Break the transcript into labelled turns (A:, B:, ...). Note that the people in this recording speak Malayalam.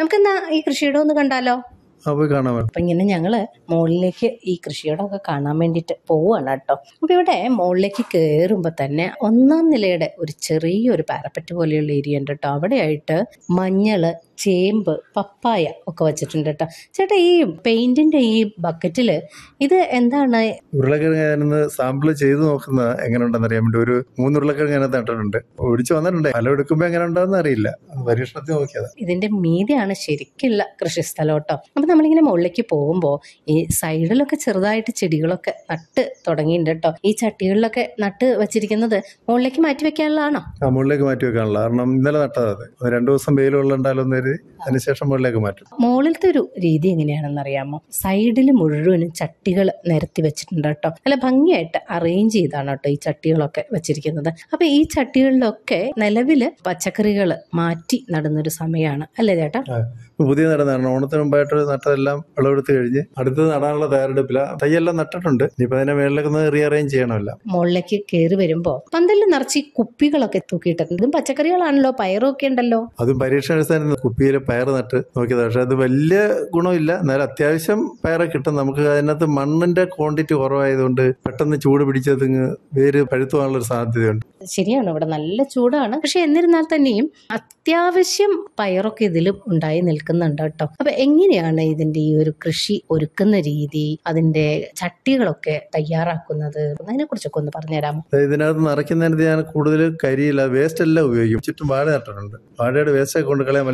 A: നമുക്കെന്നാ ഈ കൃഷിയിടം ഒന്ന് കണ്ടാലോ
B: ആ പോയി കാണാൻ വേണം
A: അപ്പം ഇങ്ങനെ ഞങ്ങൾ മുകളിലേക്ക് ഈ കൃഷിയിടമൊക്കെ കാണാൻ വേണ്ടിയിട്ട് പോവുകയാണ് കേട്ടോ അപ്പോൾ ഇവിടെ മുകളിലേക്ക് കയറുമ്പോൾ തന്നെ ഒന്നാം നിലയുടെ ഒരു ചെറിയൊരു പാരപ്പറ്റ് പോലെയുള്ള ഏരിയ ഉണ്ട് കേട്ടോ അവിടെയായിട്ട് മഞ്ഞൾ ചേമ്പ് പപ്പായ ഒക്കെ വെച്ചിട്ടുണ്ട് കേട്ടോ ചേട്ടാ ഈ പെയിന്റിന്റെ ഈ ബക്കറ്റിൽ ഇത് എന്താണ്
B: ഉരുളക്കിഴങ്ങ് ഞാനൊന്ന് സാമ്പിൾ ചെയ്ത് നോക്കുന്ന എങ്ങനെ ഉണ്ടെന്ന് അറിയാൻ വേണ്ടി ഒരു മൂന്ന് ഉരുളക്കിഴങ്ങ് അതിനകത്ത് നട്ടിട്ടുണ്ട് ഒഴിച്ചു വന്നിട്ടുണ്ട് ഫലം എടുക്കുമ്പോൾ എങ്ങനെ ഉണ്ടെന്ന് അറിയില്ല അത് പരീക്ഷണത്തിൽ നോക്കിയതാ
A: ഇതിന്റെ മീതെയാണ് ശരിക്കുള്ള കൃഷിസ്ഥലം കേട്ടോ അപ്പം നമ്മളിങ്ങനെ മുകളിലേക്ക് പോകുമ്പോൾ ഈ സൈഡിലൊക്കെ ചെറുതായിട്ട് ചെടികളൊക്കെ നട്ട് തുടങ്ങിയിട്ടുണ്ട് കേട്ടോ ഈ ചട്ടികളിലൊക്കെ നട്ട് വെച്ചിരിക്കുന്നത് മുകളിലേക്ക് മാറ്റി വെക്കാനുള്ളതാണോ
B: ആ മുകളിലേക്ക് മാറ്റി വെക്കാനുള്ള കാരണം ഇന്നലെ നട്ടതാ അത് അത് രണ്ടു ദിവസം വെയിൽ കൊള്ളുണ്ടാലോ എന്ന് കരുതി അതിനുശേഷം മുകളിലേക്ക് മാറ്റും
A: മുകളിലത്തെ ഒരു രീതി എങ്ങനെയാണെന്ന് അറിയാമോ സൈഡിൽ മുഴുവനും ചട്ടികൾ നിരത്തി വെച്ചിട്ടുണ്ട് കേട്ടോ നല്ല ഭംഗിയായിട്ട് അറേഞ്ച് ചെയ്താണ് കേട്ടോ ഈ ചട്ടികളൊക്കെ വെച്ചിരിക്കുന്നത് അപ്പൊ ഈ ചട്ടികളിലൊക്കെ നിലവില് പച്ചക്കറികൾ മാറ്റി നടുന്നൊരു സമയമാണ് അല്ലേ ചേട്ടാ
B: ആ, ഇപ്പൊ പുതിയ നടന്നാണ് ഓണത്തിന് മുമ്പായിട്ട് നട്ടതെല്ലാം വിളവെടുത്ത് കഴിഞ്ഞ് അടുത്തത് നടാനുള്ള തയ്യാറെടുപ്പില്ല തയ്യെല്ലാം നട്ടിട്ടുണ്ട് ഇനിയിപ്പോ അതിനെ മേളിലേക്ക് ഒന്ന് റീഅറേഞ്ച് ചെയ്യണമല്ല
A: മുകളിലേക്ക് കയറി വരുമ്പോൾ പന്തലിൽ നിറച്ച് ഈ കുപ്പികളൊക്കെ തൂക്കിയിട്ടുണ്ട് ഇതും പച്ചക്കറികളാണല്ലോ പയറും ഒക്കെ ഉണ്ടല്ലോ
B: അതും പരീക്ഷണ അടിസ്ഥാനത്തിൽ കുപ്പിയിൽ പയർ നട്ട് നോക്കിയതാണ് പക്ഷെ അത് വലിയ ഗുണമില്ല എന്നാലും അത്യാവശ്യം പയറ് കിട്ടും നമുക്ക് അതിനകത്ത് മണ്ണിന്റെ ക്വാണ്ടിറ്റി കുറവായതുകൊണ്ട് പെട്ടെന്ന് ചൂട് പിടിച്ചത് വേര് പഴുത്തു പോകാനുള്ള ഒരു സാധ്യതയുണ്ട്
A: ശരിയാണ് ഇവിടെ നല്ല ചൂടാണ് പക്ഷെ എന്നിരുന്നാൽ തന്നെയും അത്യാവശ്യം പയറൊക്കെ ഇതിലും ഉണ്ടായി നിൽക്കുന്നുണ്ട് കേട്ടോ അപ്പൊ എങ്ങനെയാണ് ഇതിന്റെ ഈ ഒരു കൃഷി ഒരുക്കുന്ന രീതി അതിന്റെ ചട്ടികളൊക്കെ തയ്യാറാക്കുന്നത് അതിനെ കുറിച്ചൊക്കെ ഒന്ന് പറഞ്ഞുതരാമോ
B: അതായത് ഇതിനകത്ത് നിറയ്ക്കുന്നതിന് ഞാൻ കൂടുതൽ കരിയില്ല വേസ്റ്റ് എല്ലാം ഉപയോഗിക്കും ചുറ്റും വാഴ നട്ടിട്ടുണ്ട് വാഴയുടെ വേസ്റ്റൊക്കെ കൊണ്ട് കളയാൻ